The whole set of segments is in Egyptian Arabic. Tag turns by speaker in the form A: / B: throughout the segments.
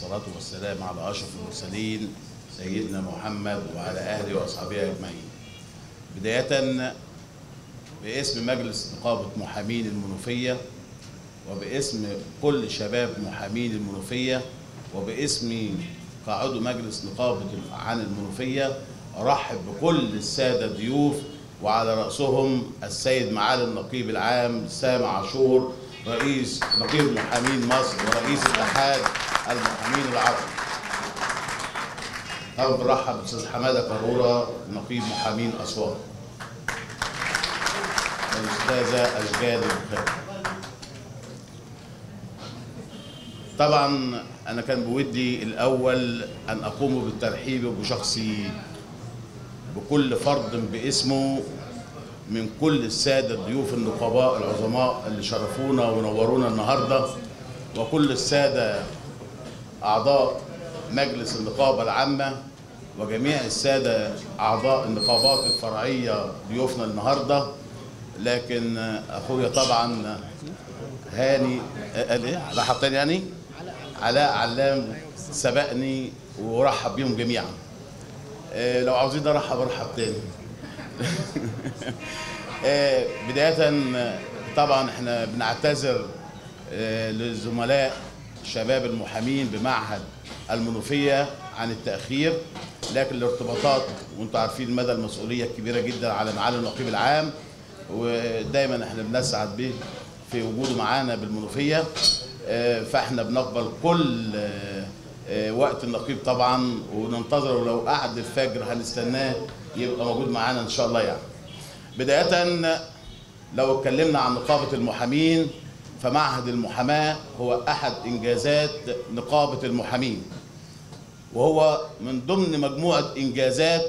A: والصلاة والسلام على أشرف المرسلين سيدنا محمد وعلى أهله وأصحابه أجمعين بداية باسم مجلس نقابة محامين المنوفية وباسم كل شباب محامين المنوفية وباسمي كعضو مجلس نقابة عن المنوفية أرحب بكل السادة الضيوف وعلى رأسهم السيد معالي النقيب العام سامع عاشور رئيس نقيب محامين مصر ورئيس اتحاد المحامين العرب طبعا بنرحب بالاستاذ حماده كرورة نقيب محامين اسوان والاستاذه اشجاد البخاري طبعا انا كان بودي الاول ان اقوم بالترحيب بشخصي بكل فرد باسمه من كل السادة ضيوف النقباء العظماء اللي شرفونا ونورونا النهاردة وكل السادة أعضاء مجلس النقابة العامة وجميع السادة أعضاء النقابات الفرعية ضيوفنا النهاردة لكن أخويا طبعا هاني قال إيه؟ علاء حطين يعني؟ علاء علام سبقني ورحب بيهم جميعا آه، لو عاوزين ارحب ارحب تاني آه، بداية آه، طبعا احنا بنعتذر آه، للزملاء شباب المحامين بمعهد المنوفية عن التأخير لكن الارتباطات وانتم عارفين مدى المسؤولية الكبيرة جدا على معالي النقيب العام ودايما احنا بنسعد به في وجوده معانا بالمنوفية آه، فاحنا بنقبل كل آه، آه، وقت النقيب طبعا وننتظره ولو قعد الفجر هنستناه يبقى موجود معانا ان شاء الله يعني بداية لو اتكلمنا عن نقابة المحامين فمعهد المحاماة هو أحد إنجازات نقابة المحامين وهو من ضمن مجموعة إنجازات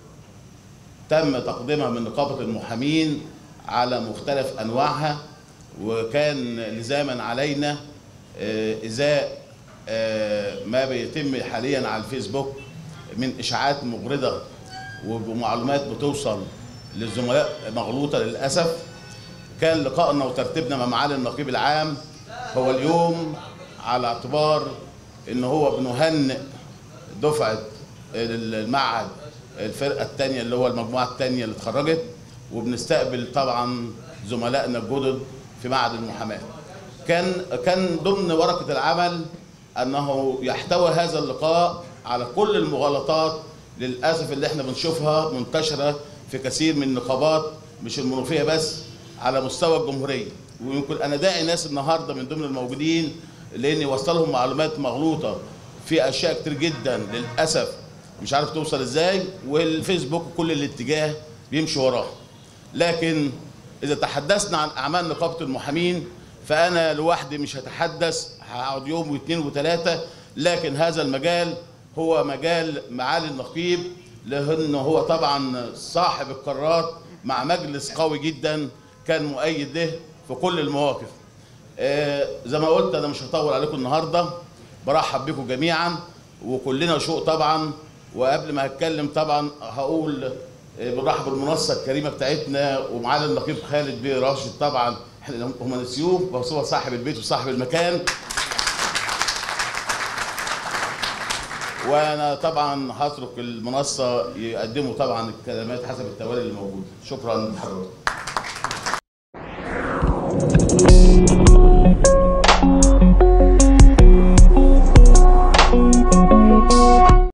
A: تم تقديمها من نقابة المحامين على مختلف أنواعها وكان لزاما علينا آه، إزاء آه، ما بيتم حاليا على الفيسبوك من إشاعات مغرضة ومعلومات بتوصل للزملاء مغلوطة للأسف كان لقائنا وترتيبنا مع معالي النقيب العام هو اليوم على اعتبار ان هو بنهنئ دفعه المعهد الفرقه الثانيه اللي هو المجموعه الثانيه اللي اتخرجت وبنستقبل طبعا زملائنا الجدد في معهد المحاماه. كان كان ضمن ورقه العمل انه يحتوي هذا اللقاء على كل المغالطات للاسف اللي احنا بنشوفها منتشره في كثير من النقابات مش المنوفيه بس على مستوى الجمهوريه ويمكن انا داعي ناس النهارده من ضمن الموجودين لاني وصلهم معلومات مغلوطه في اشياء كتير جدا للاسف مش عارف توصل ازاي والفيسبوك كل الاتجاه بيمشي وراه لكن اذا تحدثنا عن اعمال نقابه المحامين فانا لوحدي مش هتحدث هقعد يوم واثنين وثلاثه لكن هذا المجال هو مجال معالي النقيب لانه هو طبعا صاحب القرارات مع مجلس قوي جدا كان مؤيد له في كل المواقف آه، زي ما قلت انا مش هطول عليكم النهارده برحب بكم جميعا وكلنا شوق طبعا وقبل ما هتكلم طبعا هقول آه، بنرحب بالمنصه الكريمه بتاعتنا ومعانا النقيب خالد بيه راشد طبعا احنا هم نسيوه بس هو صاحب البيت وصاحب المكان وانا طبعا هترك المنصه يقدموا طبعا الكلمات حسب التوالي اللي موجود شكرا لحضرتك